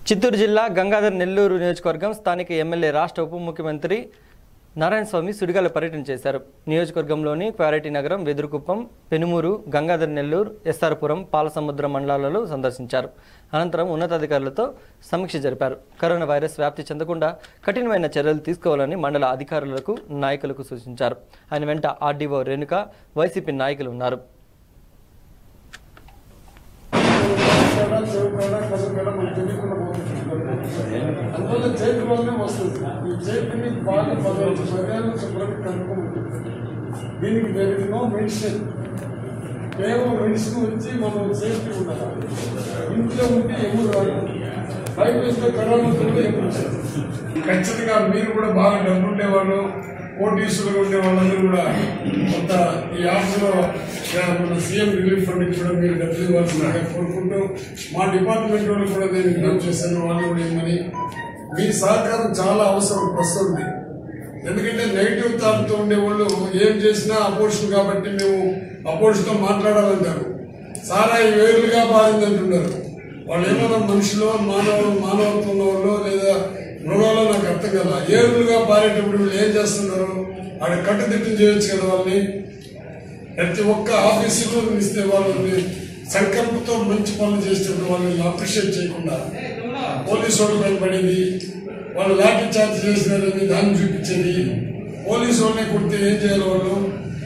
చిత్తూరు జిల్లా గంగాధర్ నెల్లూరు నియోజకవర్గం స్థానిక ఎమ్మెల్యే రాష్ట్ర ఉప ముఖ్యమంత్రి నారాయణ స్వామి సుడిగాల పర్యటన చేశారు నియోజకవర్గంలోని క్వారిటీ నగరం వెదురుకుప్పం పెనుమూరు గంగాధర్ నెల్లూరు ఎస్ఆర్పురం పాలసముద్రం మండలాలలో సందర్శించారు అనంతరం ఉన్నతాధికారులతో సమీక్ష జరిపారు కరోనా వైరస్ వ్యాప్తి చెందకుండా కఠినమైన చర్యలు తీసుకోవాలని మండల అధికారులకు నాయకులకు సూచించారు ఆయన వెంట ఆర్డీఓ రేణుక వైసీపీ నాయకులు ఉన్నారు కూడా చెవికాడ కసకాడ మనకు తెలియకుండా పోతుంది అందువల్ల చేతి వల్లనే వస్తుంది ఈ చేతిని బాగా పదవచ్చు పదేళ్ళు శుభ్రంగా కనుక్కుంటుంది దీనికి దేనికి నో మెడిసిన్ కేవలం మెడిసిన్ వచ్చి మనం సేఫ్టీ ఉండాలి ఇంట్లో ఉంటే ఎమురు రాదు బయట వస్తే కరోనా కూడా ఎమురు వస్తుంది. ఖచ్చితంగా మీరు కూడా బాగా డబ్బు ఉండేవాళ్ళు కోటీశ్వరులు ఉండే వాళ్ళందరూ కూడా కొంత ఈ ఆఫీసులో మన సీఎం రిలీఫ్ ఫండ్ కూడా మీరు డబ్బులు ఇవ్వాల్సిందిగా కోరుకుంటూ మా డిపార్ట్మెంట్ వాళ్ళు కూడా నేను విజ్ఞప్తి చేశాను వాళ్ళు కూడా ఇవ్వమని మీ సహకారం చాలా అవసరం ప్రస్తుతం ఎందుకంటే నెగిటివ్ థాట్తో ఉండే వాళ్ళు ఏం చేసినా అపోజిషన్ కాబట్టి మేము అపోజిషన్తో మాట్లాడాలంటారు సారా ఈ వేరులుగా బాధిందంటున్నారు వాళ్ళు ఏమన్నా మనుషులు మానవ మానవత్వం ఉన్న వాళ్ళు లేదా మృగాలో నాకు అర్థం కదా ఏరులుగా పారేటప్పుడు వీళ్ళు ఏం చేస్తున్నారు ఆడ కట్టుదిట్టం చేయొచ్చు కదా వాళ్ళని ప్రతి ఒక్క ఆఫీసులో ఇస్తే వాళ్ళని సంకల్పంతో మంచి పనులు చేసేటప్పుడు వాళ్ళని అప్రిషియేట్ చేయకుండా పోలీసు వాళ్ళు భయపడేది వాళ్ళు లాఠీ చార్జ్ చేసినారని దాన్ని చూపించేది పోలీసు వాళ్ళని కొడితే ఏం చేయాలి వాళ్ళు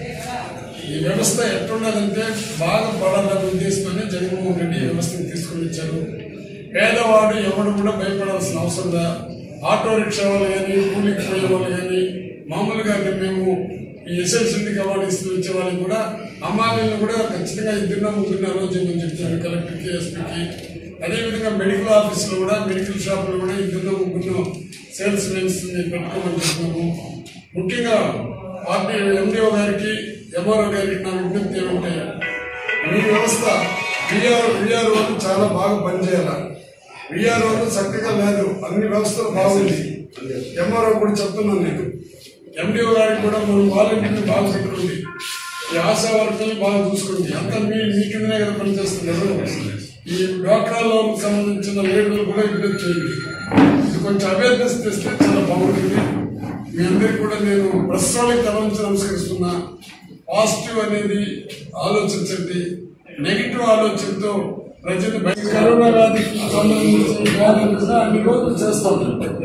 ఈ వ్యవస్థ ఎట్లున్నదంటే బాగా పడాలనే ఉద్దేశంతోనే జగన్మోహన్ రెడ్డి ఈ వ్యవస్థను తీసుకుని వచ్చారు పేదవాడు ఎవడు కూడా భయపడాల్సిన అవసరం లే ఆటో రిక్షా వాళ్ళు కానీ కూలికి పోయే వాళ్ళు కానీ మామూలుగా మేము ఈ ఎస్ఎల్సీకి అవార్డు ఇస్తూ వచ్చే వాళ్ళకి కూడా అమ్మాయిలను కూడా ఖచ్చితంగా ఇద్దరు ముగ్గురు ఆలోచించమని చెప్తారు కలెక్టర్కి ఎస్పీకి అదేవిధంగా మెడికల్ ఆఫీసులో కూడా మెడికల్ షాపులో కూడా ఇద్దరు ముగ్గురు సేల్స్ మెన్స్ పెట్టుకోమని చెప్తున్నాము ముఖ్యంగా పార్టీ ఎండిఓ గారికి ఎంఆర్ఓ గారికి నా విజ్ఞప్తి ఏమంటే మీ వ్యవస్థ విఆర్ విఆర్ వాళ్ళు చాలా బాగా పనిచేయాలి విఆర్ వాళ్ళు చక్కగా లేదు అన్ని వ్యవస్థలు బాగుంది ఎంఆర్ఓ కూడా చెప్తున్నాను నేను ఎండిఓ గారికి కూడా మనం వాలంటీర్ని బాగా పెట్టుకోండి ఈ ఆశా వర్గాన్ని బాగా చూసుకోండి అంతా మీ మీ కిందనే కదా పనిచేస్తున్నారు ఈ డ్వాక్రా లోన్ సంబంధించిన లీడర్లు కూడా ఇక్కడ చేయండి ఇది కొంచెం అవేర్నెస్ తెస్తే చాలా బాగుంటుంది మీ అందరికి కూడా నేను ప్రస్తుతానికి తలంచి నమస్కరిస్తున్నా పాజిటివ్ అనేది ఆలోచించండి నెగిటివ్ ఆలోచనతో ప్రజలు బయట కరోనా వ్యాధికి సంబంధించి వ్యాధులు కూడా అన్ని రోజులు చేస్తాం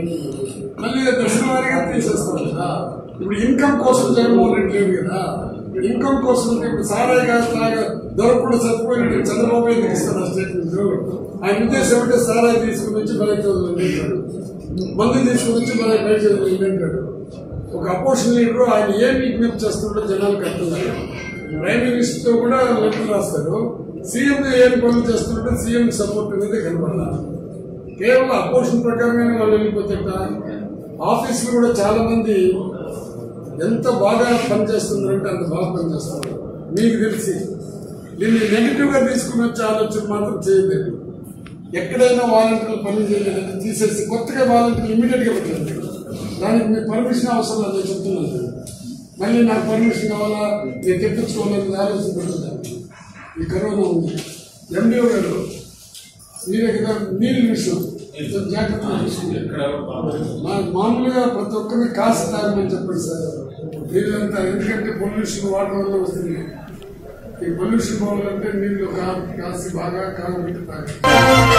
మళ్ళీ దశల వారీగా తీసేస్తాం కదా ఇప్పుడు ఇన్కమ్ కోసం జగన్మోహన్ రెడ్డి లేదు కదా ఇన్కమ్ కోసం ఉంటే ఇప్పుడు సారాయి గారు తాగా దొరకకుండా చచ్చిపోయినట్టు చంద్రబాబు ఎందుకు ఇస్తారు స్టేట్మెంట్ ఆయన ఉద్దేశం అంటే సారాయి తీసుకుని వచ్చి బయట అంటాడు మందు తీసుకుని వచ్చి మన బయట అంటాడు ఒక అపోజిషన్ లీడర్ ఆయన ఏం విజ్ఞప్తి చేస్తున్నాడో జనాలకు అర్థం కాదు ప్రైమ్ మినిస్టర్ కూడా లెటర్ రాస్తారు సీఎం ఏం పనులు చేస్తున్నాడో సీఎం సపోర్ట్ అనేది కనపడాలి కేవలం అపోజిషన్ ప్రకారంగానే వాళ్ళు వెళ్ళిపోతే ఆఫీసులు కూడా చాలా మంది ఎంత బాగా పనిచేస్తున్నారంటే అంత బాగా పనిచేస్తున్నారు మీకు తెలిసి దీన్ని నెగిటివ్ గా తీసుకుని వచ్చే ఆలోచన మాత్రం చేయలేదు ఎక్కడైనా వాలంటీర్లు పని చేయలేదని తీసేసి కొత్తగా వాలంటీర్లు ఇమీడియట్ గా పెట్టండి దానికి మీ పర్మిషన్ అవసరం లేదు నేను చెప్తున్నాను మళ్ళీ నాకు పర్మిషన్ కావాలా నేను తెప్పించుకోవాలని ఆలోచన పెట్టండి ఈ కరోనా ఉంది ఎండిఓ గారు మీరే కదా నీళ్ళు విషయం కొంచెం జాగ్రత్తగా చూసుకోండి. మా- మామూలుగా ప్రతి ఒక్కరిని కాసి తాగమని చెప్పండి సార్ నీళ్ళంతా ఎందుకంటే పొల్యూషన్ వాటర్ వల్ల వస్తుంది ఈ పొల్యూషన్ పోవాలంటే నీళ్లు కా- కాసి బాగా కాగబెట్టి తాగాలి